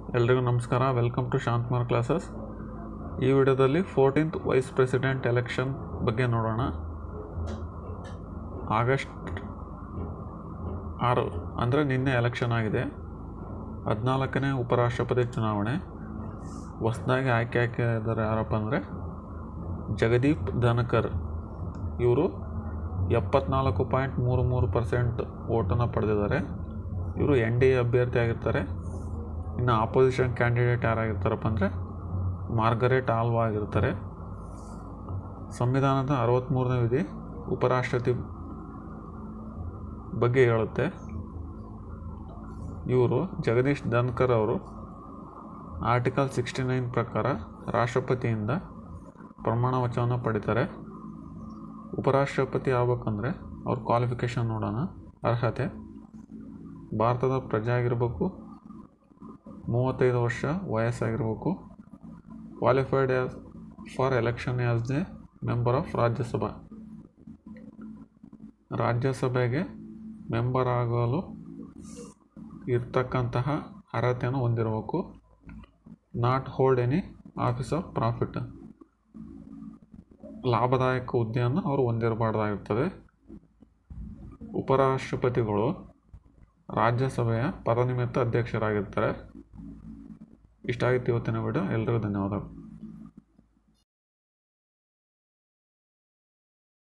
ಎಲ್ರಿಗೂ ನಮಸ್ಕಾರ welcome to Shanthakumar classes ಈ ವಿಡಿಯೋದಲ್ಲಿ ಫೋರ್ಟೀನ್ತ್ ವೈಸ್ ಪ್ರೆಸಿಡೆಂಟ್ ಎಲೆಕ್ಷನ್ ಬಗ್ಗೆ ನೋಡೋಣ ಆಗಸ್ಟ್ ಆರು ಅಂದರೆ ನಿನ್ನೆ ಎಲೆಕ್ಷನ್ ಆಗಿದೆ ಹದಿನಾಲ್ಕನೇ ಉಪರಾಷ್ಟ್ರಪತಿ ಚುನಾವಣೆ ಹೊಸ್ದಾಗಿ ಆಯ್ಕೆ ಆಗಿದ್ದಾರೆ ಯಾರಪ್ಪ ಅಂದರೆ ಜಗದೀಪ್ ಧನಕರ್ ಇವರು ಎಪ್ಪತ್ನಾಲ್ಕು ಪಾಯಿಂಟ್ ಮೂರು ಮೂರು ಪರ್ಸೆಂಟ್ ಓಟನ್ನು ಪಡೆದಿದ್ದಾರೆ ಇವರು ಎನ್ ಡಿ ಎ ಅಭ್ಯರ್ಥಿ ಆಗಿರ್ತಾರೆ ಇನ್ನು ಆಪೋಸಿಷನ್ ಕ್ಯಾಂಡಿಡೇಟ್ ಯಾರಾಗಿರ್ತಾರಪ್ಪ ಅಂದರೆ ಮಾರ್ಗರೆಟ್ ಆಲ್ವಾ ಆಗಿರ್ತಾರೆ ಸಂವಿಧಾನದ ಅರವತ್ತ್ಮೂರನೇ ವಿಧಿ ಉಪರಾಷ್ಟ್ರಪತಿ ಬಗ್ಗೆ ಹೇಳುತ್ತೆ ಇವರು ಜಗದೀಶ್ ಧನ್ಕರ್ ಅವರು ಆರ್ಟಿಕಲ್ ಸಿಕ್ಸ್ಟಿ ನೈನ್ ಪ್ರಕಾರ ರಾಷ್ಟ್ರಪತಿಯಿಂದ ಪ್ರಮಾಣ ವಚನವನ್ನು ಪಡಿತಾರೆ ಉಪರಾಷ್ಟ್ರಪತಿ ಆಗ್ಬೇಕಂದ್ರೆ ಅವ್ರ ಕ್ವಾಲಿಫಿಕೇಷನ್ ನೋಡೋಣ ಅರ್ಹತೆ ಭಾರತದ ಪ್ರಜೆ ಆಗಿರಬೇಕು ಮೂವತ್ತೈದು ವರ್ಷ ವಯಸ್ಸಾಗಿರಬೇಕು qualified as for election as a member of Rajya Sabha ರಾಜ್ಯಸಭೆಗೆ ಮೆಂಬರ್ ಆಗಲು ಇರ್ತಕ್ಕಂತಹ ಅರ್ಹತೆಯನ್ನು ಹೊಂದಿರಬೇಕು not hold any office of profit ಲಾಭದಾಯಕ ಹುದ್ದೆಯನ್ನು ಅವರು ಹೊಂದಿರಬಾರ್ದಾಗಿರ್ತದೆ ಉಪರಾಷ್ಟ್ರಪತಿಗಳು ರಾಜ್ಯಸಭೆಯ ಪದನಿಮಿತ್ತ ಅಧ್ಯಕ್ಷರಾಗಿರ್ತಾರೆ ಇಷ್ಟಾಗಿತ್ತು ಇವತ್ತಿನ ವಿಡಿಯೋ ಎಲ್ರಿಗೂ ಧನ್ಯವಾದಗಳು